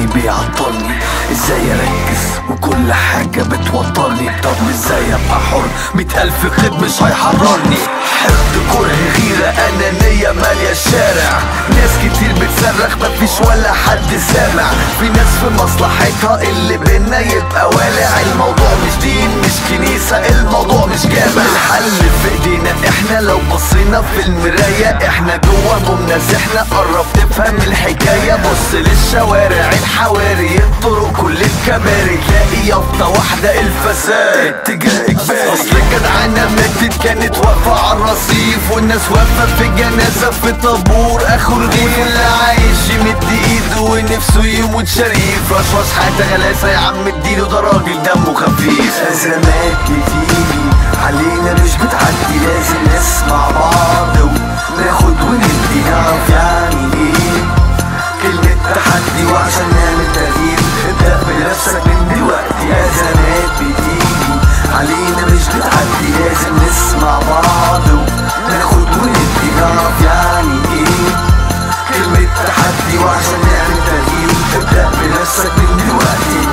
زماني بيعطلني ازاي اركز وكل حاجة بتوترني طب ازاي ابقى حر مئة الف قيد مش هيحررني حقد كره غيرة انانية مالية الشارع ناس كتير بتصرخ مفيش ولا حد سامع في ناس في مصلحتها اللي بينا يبقى والع الموضوع مش دين مش كنيسة الموضوع مش جامع الحل في ايدينا احنا لو بصينا في المراية احنا جوا ممناز احنا قرب تفهم الحكاية بص للشوارع الحواري الطرق كل الكباري تلاقي يافطة واحدة الفساد اتجاه اجباري اصل جدعانة ماتت كانت واقفة على الرصيف والناس واقفة في جنازة في طابور اخو رغيف اللي عايش يمد ايده ونفسه يموت شريف رشوش حياته غلاسة يا عم اديله ده راجل دمه خفيف ازمات بتيجي علينا مش بتعدي لازم نسمع بعض وناخد وندي نعرف يعني ايه كلمة تحدي وعشان نعمل تغيير ابدأ بنفسك من دلوقتي ازمات بتيجي علينا مش بتعدي لازم نسمع بعض وناخد وندي نعرف يعني ايه كلمة تحدي وعشان نعمل تغيير ابدأ بنفسك من دلوقتي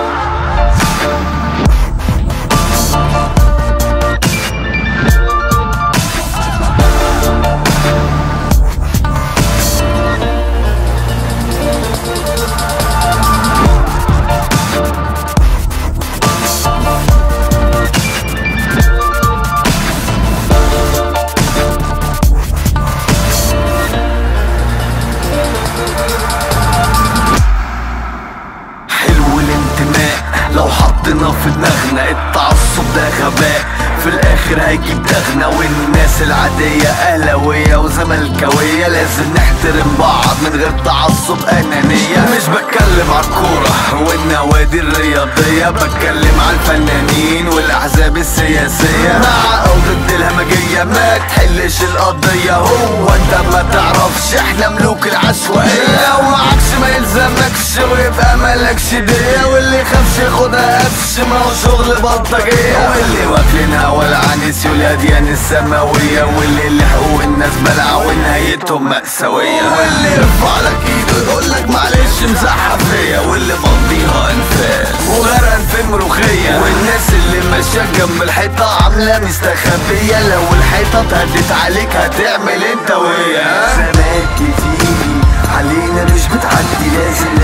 حلو الانتماء لو حطينا في دماغنا التعصب ده غباء في الاخر هيجيب دغنا والناس العادية اهلاوية وزملكاوية لازم نحترم بعض من غير تعصب انانية مش بتكلم على الكورة والنوادي الرياضية بتكلم على الفنانين والاحزاب السياسية مع او ضد الهمجية ما تحلش القضية هو انت ما تعرفش احنا ملوك العشوائية لو معكش ما يلزمكش ويبقى مالكش دية واللي خافش ياخدها قفش ما هو شغل بلطجية واللي واكلين هوا العنيس والاديان السماوية واللي لحقوق الناس بلع ونهايتهم مأساوية واللي يرفع لك ايده يقول لك معلش مزحف فيا واللي مقضيها انفاس وغرقان في ملوخية والناس اللي ماشية جنب الحيطة عاملة مستخبية لو الحيطة اتهدت عليك هتعمل انت وهي زمان كتير علينا مش بتعدي لازم